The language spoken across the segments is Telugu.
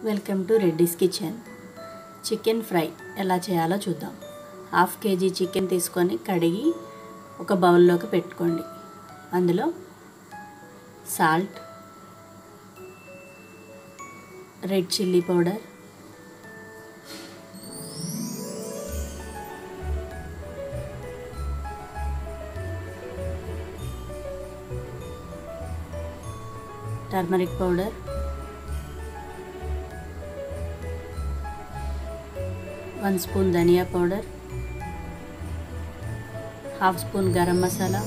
welcome to Reddy's kitchen chicken fry ఎలా చేయాలో చూద్దాం హాఫ్ కేజీ చికెన్ తీసుకొని కడిగి ఒక బౌల్లోకి పెట్టుకోండి అందులో salt red chilli powder turmeric powder one spoon dhania powder half spoon garam masala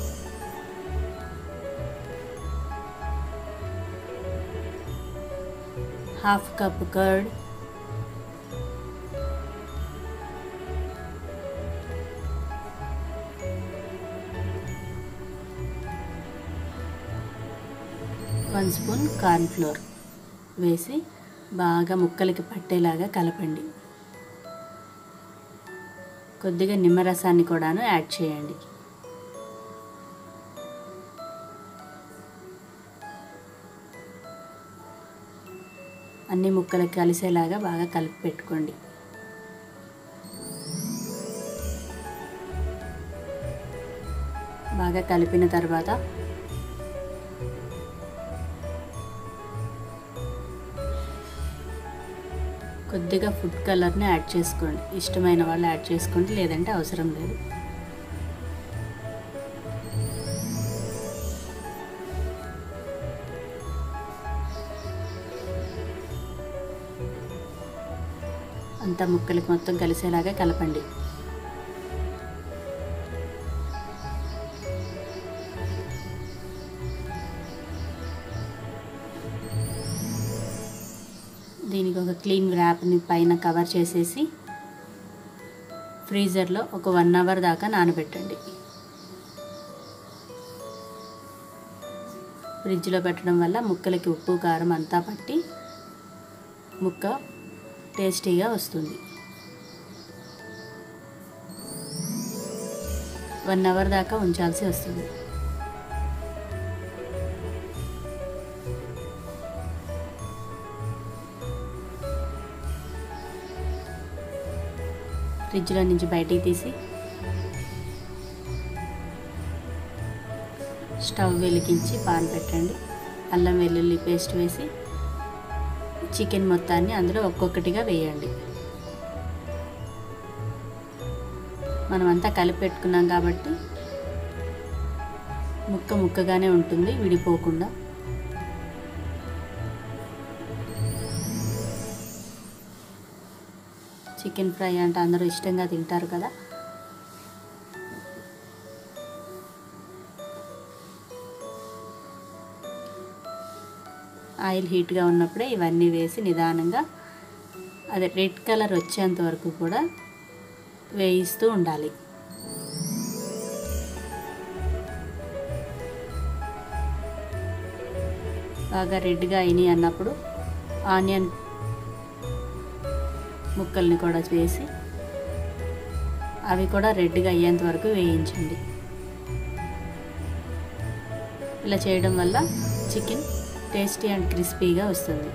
half cup curd one spoon cornflour వేసి బాగా ముక్కలకి పట్టేలాగా కలపండి కొద్దిగా నిమ్మరసాన్ని కూడాను యాడ్ చేయండి అన్ని ముక్కలకి కలిసేలాగా బాగా కలిపి పెట్టుకోండి బాగా కలిపిన తర్వాత కొద్దిగా ఫుడ్ కలర్ని యాడ్ చేసుకోండి ఇష్టమైన వాళ్ళు యాడ్ చేసుకోండి లేదంటే అవసరం లేదు అంతా ముక్కలకి మొత్తం కలిసేలాగా కలపండి దీనికి ఒక క్లీన్ ర్యాప్ని పైన కవర్ చేసేసి ఫ్రీజర్లో ఒక వన్ అవర్ దాకా నానబెట్టండి ఫ్రిడ్జ్లో పెట్టడం వల్ల ముక్కలకి ఉప్పు కారం అంతా పట్టి ముక్క టేస్టీగా వస్తుంది వన్ అవర్ దాకా ఉంచాల్సి వస్తుంది ఫ్రిడ్జ్లో నుంచి బయటికి తీసి స్టవ్ వెలిగించి పాన్ పెట్టండి అల్లం వెల్లుల్లి పేస్ట్ వేసి చికెన్ మొత్తాన్ని అందులో ఒక్కొక్కటిగా వేయండి మనమంతా కలిపి పెట్టుకున్నాం కాబట్టి ముక్క ముక్కగానే ఉంటుంది విడిపోకుండా చికెన్ ఫ్రై అంటే అందరూ ఇష్టంగా తింటారు కదా ఆయిల్ హీట్గా ఉన్నప్పుడే ఇవన్నీ వేసి నిదానంగా అది రెడ్ కలర్ వచ్చేంత వరకు కూడా వేయిస్తూ ఉండాలి బాగా రెడ్గా అయినాయి అన్నప్పుడు ఆనియన్ ముక్కల్ని కూడా వేసి అవి కూడా రెడ్గా అయ్యేంత వరకు వేయించండి ఇలా చేయడం వల్ల చికెన్ టేస్టీ అండ్ క్రిస్పీగా వస్తుంది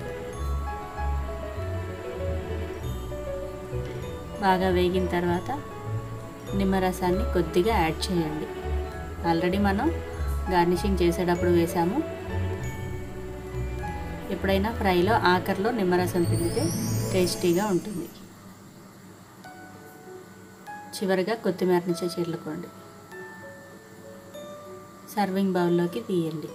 బాగా వేగిన తర్వాత నిమ్మరసాన్ని కొద్దిగా యాడ్ చేయండి ఆల్రెడీ మనం గార్నిషింగ్ చేసేటప్పుడు వేసాము ఎప్పుడైనా ఫ్రైలో ఆఖరిలో నిమ్మరసం పిండితే టేస్టీగా ఉంటుంది చివరిగా కొత్తిమీరని చీర్లుకోండి సర్వింగ్ బౌల్లోకి తీయండి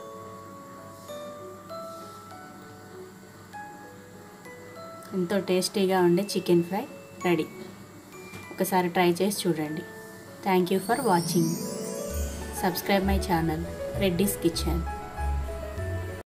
ఎంతో టేస్టీగా ఉండే చికెన్ ఫ్రై రెడీ ఒకసారి ట్రై చేసి చూడండి thank you for watching subscribe my channel Reddy's kitchen